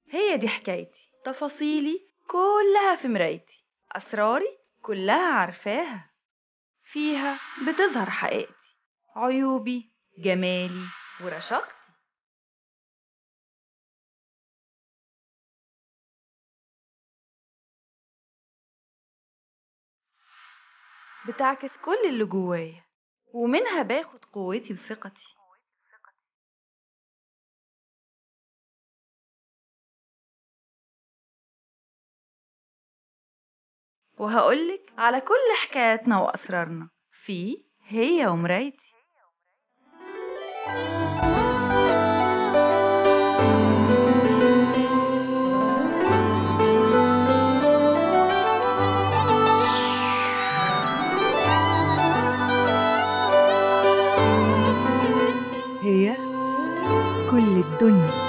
هي دي حكايتي تفاصيلي كلها في مرايتي أسراري كلها عارفاها فيها بتظهر حقيقتي عيوبي جمالي ورشاقتي بتعكس كل اللي جوايا ومنها باخد قوتي وثقتي وهقولك على كل حكاياتنا وأسرارنا في هي ومرايتي هي كل الدنيا